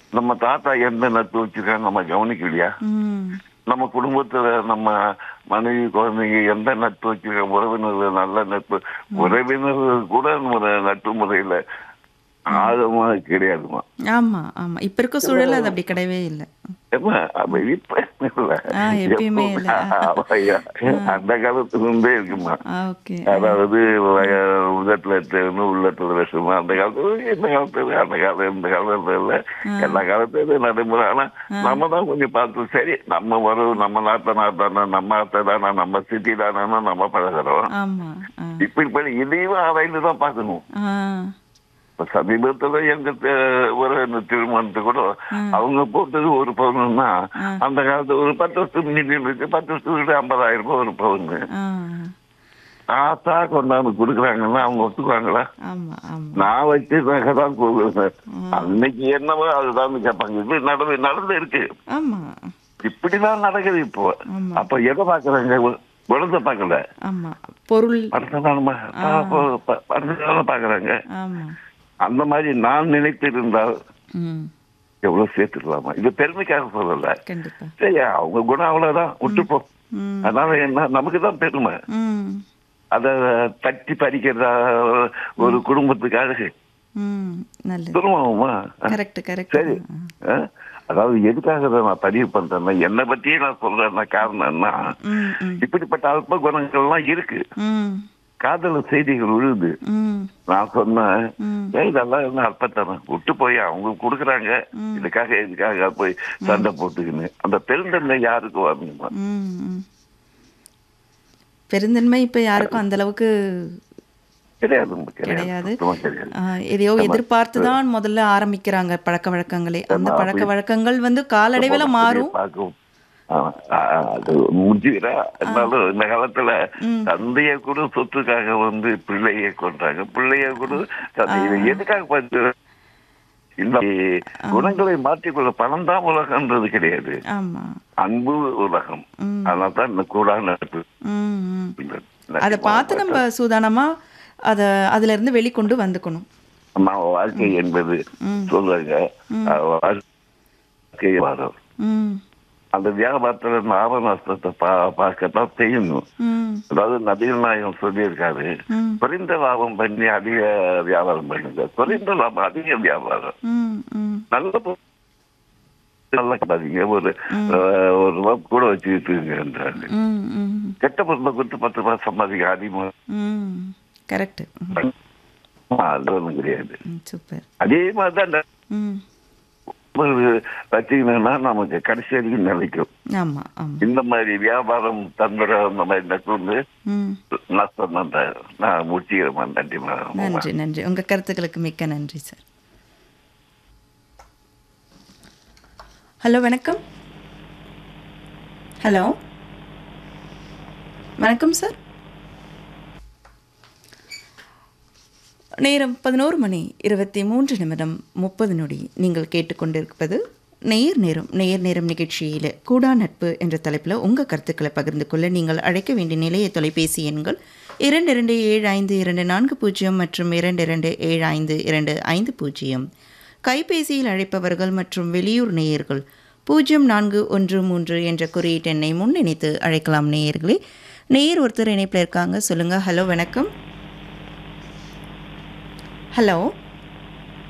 நம்ம தாத்தா எந்த நட்பு வச்சிருக்காங்க நம்ம கவனிக்கலையா ம் நம்ம குடும்பத்துல நம்ம மனைவி குழந்தைங்க எந்த நட்பு வச்சிருக்காங்க உறவினர்கள் நல்ல நட்பு உறவினர்கள் கூட நம்ம நட்பு முறையில ஆழமா கிடையாதுமா ஆமா ஆமா இப்ப இருக்க சூழல் அது அப்படி கிடையவே இல்லை ஏம்மா, அப்ப இப்ப இல்ல. ஆ, எப்பயுமே இல்ல. எப்பவுமே, அந்த காலத்துல இருந்தே இருக்குமா ஆ ஓகே அதாவது வய- உதட்டுல தேர்ந்து உள்ளத்துல விஷமா அந்த காலத்துல இந்த காலத்துல அந்த காலம் இந்த காலத்துல இல்ல எல்லா காலத்துலயும் நடைமுறை ஆனா நம்ம தான் கொஞ்சம் பார்த்து சரி நம்ம வரும் நம்ம நாட்டை நாட்டானா நம்ம அத்தை தானா நம்ம சிட்டி தானா நம்ம பழகிறோம் ஆமா ஆ இப்ப இப்ப இதையும் ஆராய்ந்து தான் பார்க்கணும் ஆ இப்ப சமீபத்துல எங்க தெ- ஒரு திருமணத்து கூட அவங்க போட்டது ஒரு பவுனுன்னா அந்த காலத்துல ஒரு பத்து வருஷத்துக்கு முன்னாடி இருக்கு பத்து வருஷத்துக்கு ஐம்பதாயிரம் ரூபாய் ஒரு பவுனு ஆ ஆத்தா கொண்டாந்து கொடுக்குறாங்கன்னா அவங்க ஒத்துக்குவாங்களா ஆமா ஆமா நான் வச்சு நகை தான் போடுவேன் அன்னைக்கு என்னவோ அதுதான் கேட்பாங்க இது நடந்து நடந்து இருக்கு ஆமா இப்படிதான் நடக்குது இப்போ ஆமா. அப்ப எதை பாக்குறாங்க குணத்தை பார்க்கல ஆமா பொருள் படத்தை தானே படத்தை தானே பாக்குறாங்க ஆமா அந்த மாதிரி நான் நினைத்திருந்தால் ம் எவ்வளவு சேர்த்துக்கலாமா இது பெருமைக்காக சொல்லல கண்டிப்பா சரி அவங்க குணம் அவ்வளவுதான் விட்டுப்போம் ம் அதனால என்ன நமக்கு தான் பெருமை ம் அத தட்டி பறிக்கிறதா ஒரு குடும்பத்துக்கு அழகு ம் நல்லது திரும்பவுமா கரெக்ட் கரெக்ட் சரி ஆ? அதாவது எதுக்காக இதை நான் பதிவு பண்றேன்னா என்னை பத்தியே நான் சொல்றேன்னா காரணம் என்ன ம் ம் இப்படிப்பட்ட அல்ப குணங்கள்லாம் இருக்கு ம் காதல செய்திகள் விழுது ம் நான் சொன்னேன் ம் ஏய் இதெல்லாம் என்ன அல்பத்தனம் விட்டு போய் அவங்க கொடுக்குறாங்க இதுக்காக இதுக்காக போய் சண்டை போட்டுக்கின்னு அந்த பெருந்தன்மை யாருக்கு வரணுமா ம் ம். பெருந்தன்மை இப்ப யாருக்கும் அந்த அளவுக்கு கிடையாது கிடையாது. சுத்தமா கிடையாது ஆ, எதையோ எதிர்பார்த்து தான் முதல்ல ஆரம்பிக்கிறாங்க பழக்க வழக்கங்களே அந்த பழக்க வழக்கங்கள் வந்து காலடைவில் மாறும் பார்க்கும் ஆ, ஆ, அது முடிஞ்சுக்கிறா இருந்தாலும் இந்த காலத்துல தந்தைய கூட சொத்துக்காக வந்து பிள்ளைய கொண்டாங்க பிள்ளைய கூட தந்தைய எதுக்காக பார்த்து இந்த குணங்களை மாற்றிக்கொள்ள பணம் தான் உலகம்ன்றது கிடையாது ஆமா அன்பு உலகம் அதனால தான் இந்த கூடான நட்பு ம் ம் இந்த- அதை பார்த்து நம்ம சூதானமா அதை அதுல இருந்து வெளிக்கொண்டு வந்துக்கணும் நம்ம வாழ்க்கை என்பது சொல்றாங்க அஹ், வாழ்க்கை வியாபாரம் ம் அந்த வியாபாரத்துல லாப நஷ்டத்தை பா பார்க்கத்தான் செய்யணும் ம் அதாவது நபிகள் நாயகம் சொல்லியிருக்காரு ம் குறைந்த லாபம் பண்ணி அதிக வியாபாரம் பண்ணுங்க குறைந்த லாபம் அதிக வியாபாரம் ம் ம் நல்ல பொ- நல்லா கட்டாதீங்க ஒரு அஹ், ஒரு ரூபா கூட வச்சுக்கிட்டு இருங்கன்றாரு ம் ம் கெட்ட பொருளை கொடுத்து பத்து ரூபாய் சம்பாதிக்க அதிகமாக ம் கரெக்ட் அது ஒண்ணும் கிடையாது ம் சூப்பர் அதே மாதிரி தான் இந்த ம் வச்சீங்கன்னா நமக்கு கடைசி வரைக்கும் நிலைக்கும் ஆமா ஆமா இந்த மாதிரி வியாபாரம் தந்திர அந்த மாதிரி நட்பு வந்து ம் நஷ்டம் தான் தரும். நான் முடிச்சுக்கிறேன் நன்றி மேடம் நன்றி நன்றி உங்க கருத்துக்களுக்கு மிக்க நன்றி சார் ஹலோ வணக்கம் ஹலோ வணக்கம் சார் நேரம் பதினோரு மணி இருபத்தி மூன்று நிமிடம் முப்பது நொடி நீங்கள் கேட்டுக்கொண்டிருப்பது நேர் நேரம் நேர் நேரம் நிகழ்ச்சியில் கூடா நட்பு என்ற தலைப்பில் உங்கள் கருத்துக்களை பகிர்ந்து கொள்ள நீங்கள் அழைக்க வேண்டிய நிலைய தொலைபேசி எண்கள் இரண்டு இரண்டு ஏழு ஐந்து இரண்டு நான்கு பூஜ்ஜியம் மற்றும் இரண்டு இரண்டு ஏழு ஐந்து இரண்டு ஐந்து பூஜ்ஜியம் கைபேசியில் அழைப்பவர்கள் மற்றும் வெளியூர் நேயர்கள் பூஜ்ஜியம் நான்கு ஒன்று மூன்று என்ற குறியீட்டு எண்ணை முன்னிணைத்து அழைக்கலாம் நேயர்களே நேயர் ஒருத்தர் இணைப்பில் இருக்காங்க சொல்லுங்கள் ஹலோ வணக்கம் ஹலோ